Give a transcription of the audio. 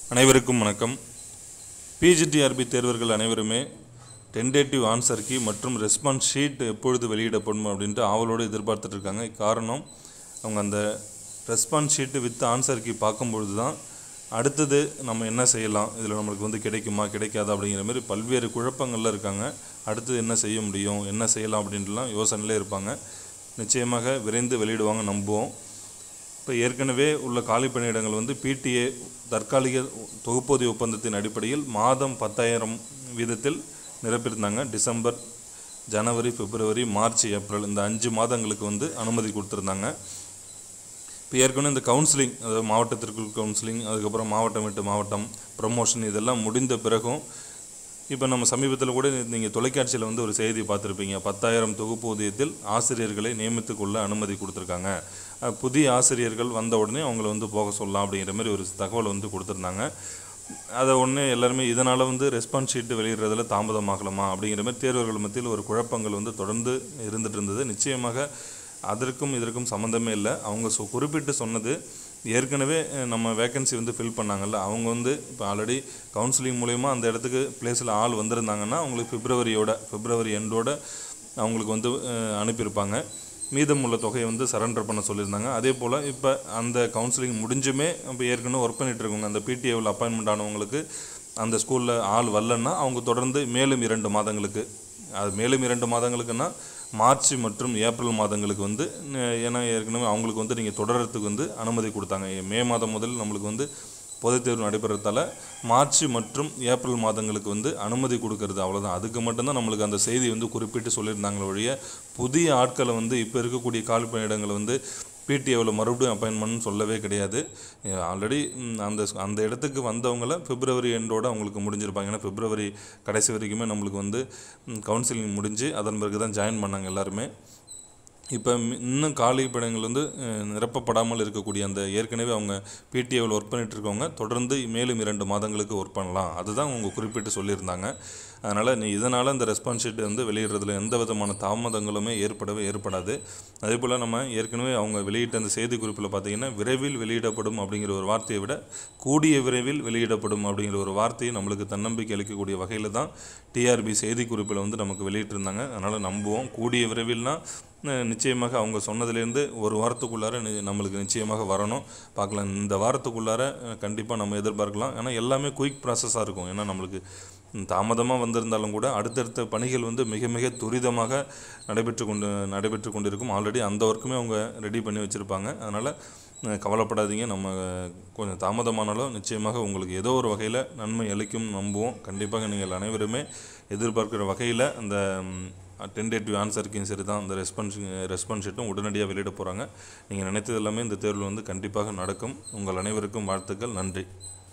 அனைவருக்கும் வணக்கம் பிஜிடிஆர்பி தேர்வர்கள் அனைவருமே டென்டேட்டிவ் ஆன்சர் கீ மற்றும் ரெஸ்பான்ஸ் ஷீட் எப்பொழுது வெளியிடப்படும் அப்படின்ட்டு ஆவலோடு எதிர்பார்த்துட்டு இருக்காங்க காரணம் அவங்க அந்த response sheet with answer key பார்க்கும்பொழுது தான் அடுத்தது நம்ம என்ன செய்யலாம் இதில் நம்மளுக்கு வந்து கிடைக்குமா கிடைக்காதா அப்படிங்கிற மாதிரி பல்வேறு குழப்பங்களில் இருக்காங்க அடுத்தது என்ன செய்ய முடியும் என்ன செய்யலாம் அப்படின்ட்டுலாம் யோசனையிலே இருப்பாங்க நிச்சயமாக விரைந்து வெளியிடுவாங்க நம்புவோம் இப்போ ஏற்கனவே உள்ள காலி பணியிடங்கள் வந்து பிடிஏ தற்காலிக தொகுப்பூதிய ஒப்பந்தத்தின் அடிப்படையில் மாதம் பத்தாயிரம் வீதத்தில் நிரப்பியிருந்தாங்க டிசம்பர் ஜனவரி பிப்ரவரி மார்ச் ஏப்ரல் இந்த அஞ்சு மாதங்களுக்கு வந்து அனுமதி கொடுத்துருந்தாங்க இப்போ ஏற்கனவே இந்த கவுன்சிலிங் அதாவது மாவட்டத்திற்குள் கவுன்சிலிங் அதுக்கப்புறம் மாவட்டம் விட்டு மாவட்டம் ப்ரமோஷன் இதெல்லாம் முடிந்த பிறகும் இப்போ நம்ம சமீபத்தில் கூட நீங்கள் தொலைக்காட்சியில் வந்து ஒரு செய்தி பார்த்துருப்பீங்க பத்தாயிரம் தொகுப்பூதியத்தில் ஆசிரியர்களை நியமித்துக் கொள்ள அனுமதி கொடுத்துருக்காங்க அஹ் புதிய ஆசிரியர்கள் வந்த உடனே அவங்கள வந்து போக சொல்லலாம் அப்படிங்கிற மாதிரி ஒரு தகவல் வந்து கொடுத்துருந்தாங்க அதை உடனே எல்லாருமே இதனால் வந்து ரெஸ்பான்ஸ் ஷீட்டு வெளியிடுறதுல தாமதமாகலாமா அப்படிங்கிற மாதிரி தேர்வர்கள் மத்தியில் ஒரு குழப்பங்கள் வந்து தொடர்ந்து இருந்துட்டு இருந்தது நிச்சயமாக அதற்கும் இதற்கும் சம்மந்தமே இல்லை அவங்க சொ குறிப்பிட்டு சொன்னது ஏற்கனவே அஹ், நம்ம வேக்கன்சி வந்து ஃபில் பண்ணாங்கல்ல அவங்க வந்து இப்போ ஆல்ரெடி கவுன்சிலிங் மூலயமா அந்த இடத்துக்கு பிளேஸில் ஆள் வந்திருந்தாங்கன்னா அவங்களுக்கு பிப்ரவரியோட பிப்ரவரி எண்டோட அவங்களுக்கு வந்து அஹ், அனுப்பியிருப்பாங்க மீதம் உள்ள தொகையை வந்து சரண்டர் பண்ண சொல்லியிருந்தாங்க அதே போல் இப்போ அந்த கவுன்சிலிங் முடிஞ்சுமே இப்போ ஏற்கனவே ஒர்க் பண்ணிட்டு இருக்கவங்க அந்த பிடிஏவில் அப்பாயின்மெண்ட் ஆனவங்களுக்கு அந்த ஸ்கூலில் ஆள் வரலன்னா அவங்க தொடர்ந்து மேலும் இரண்டு மாதங்களுக்கு அது மேலும் இரண்டு மாதங்களுக்குன்னா மார்ச் மற்றும் ஏப்ரல் மாதங்களுக்கு வந்து ந- ஏன்னா ஏற்கனவே அவங்களுக்கு வந்து நீங்கள் தொடர்றதுக்கு வந்து அனுமதி கொடுத்தாங்க மே மாதம் முதல் நம்மளுக்கு வந்து பொதுத் தேர்வு நடைபெறத்தால மார்ச் மற்றும் ஏப்ரல் மாதங்களுக்கு வந்து அனுமதி கொடுக்கறது அவ்வளோதான் அதுக்கு மட்டும்தான் நம்மளுக்கு அந்த செய்தி வந்து குறிப்பிட்டு சொல்லியிருந்தாங்களே ஒழிய புதிய ஆட்களை வந்து இப்போ இருக்கக்கூடிய காலி பணியிடங்களை வந்து பிடிஏவில் மறுபடியும் அப்பாயின்மெண்ட் சொல்லவே கிடையாது ஆல்ரெடி அந்த அந்த இடத்துக்கு வந்தவங்கள பிப்ரவரி எண்டோட அவங்களுக்கு முடிஞ்சிருப்பாங்க ஏன்னா பிப்ரவரி கடைசி வரைக்குமே நம்மளுக்கு வந்து கவுன்சிலிங் முடிஞ்சு அதன் பிறகு தான் ஜாயின் பண்ணாங்க எல்லாருமே இப்போ இன்னும் காலி பணிகள் வந்து அஹ், நிரப்பப்படாமல் இருக்கக்கூடிய அந்த ஏற்கனவே அவங்க பிடிஏவில் ஒர்க் பண்ணிட்டு இருக்கவங்க தொடர்ந்து மேலும் இரண்டு மாதங்களுக்கு ஒர்க் பண்ணலாம் அதுதான் அவங்க குறிப்பிட்டு சொல்லியிருந்தாங்க அதனால் நீ இதனால் இந்த ரெஸ்பான்ஸ் ஷீட் வந்து வெளியிடுறதுல எந்த விதமான தாமதங்களுமே ஏற்படவே ஏற்படாது அதே போல் நம்ம ஏற்கனவே அவங்க வெளியிட்ட அந்த செய்தி குறிப்பில் பார்த்தீங்கன்னா விரைவில் வெளியிடப்படும் அப்படிங்கிற ஒரு வார்த்தையை விட கூடிய விரைவில் வெளியிடப்படும் அப்படிங்கிற ஒரு வார்த்தையை நம்மளுக்கு தன்னம்பிக்கை அளிக்கக்கூடிய வகையில் தான் டிஆர்பி செய்தி குறிப்பில் வந்து நமக்கு வெளியிட்டிருந்தாங்க அதனால் நம்புவோம் கூடிய விரைவில்னா அஹ், நிச்சயமாக அவங்க சொன்னதுலேருந்து ஒரு வாரத்துக்குள்ளார நி- நம்மளுக்கு நிச்சயமாக வரணும் பார்க்கலாம் இந்த வாரத்துக்குள்ளார கண்டிப்பாக நம்ம எதிர்பார்க்கலாம் ஏன்னா எல்லாமே குயிக் ப்ராசஸாக இருக்கும் ஏன்னா நம்மளுக்கு தாமதமாக வந்திருந்தாலும் கூட அடுத்தடுத்த பணிகள் வந்து மிக மிக துரிதமாக நடைபெற்று கொண்டு நடைபெற்று கொண்டிருக்கும் ஆல்ரெடி அந்த ஒர்க்குமே அவங்க ரெடி பண்ணி வச்சுருப்பாங்க அதனால் அஹ், கவலைப்படாதீங்க நம்ம அஹ், கொஞ்சம் தாமதமானாலும் நிச்சயமாக உங்களுக்கு ஏதோ ஒரு வகையில் நன்மை அளிக்கும் நம்புவோம் கண்டிப்பாக நீங்கள் அனைவருமே எதிர்பார்க்கிற வகையில் அந்த டென்டேட்டிவ் ஆன்சருக்கும் சரி தான் அந்த ரெஸ்பான்ஸ் ரெஸ்பான்ஸ் ஷீட்டும் உடனடியாக வெளியிட போகிறாங்க நீங்கள் நினைத்தது எல்லாமே இந்த தேர்வில் வந்து கண்டிப்பாக நடக்கும் உங்கள் அனைவருக்கும் வாழ்த்துக்கள் நன்றி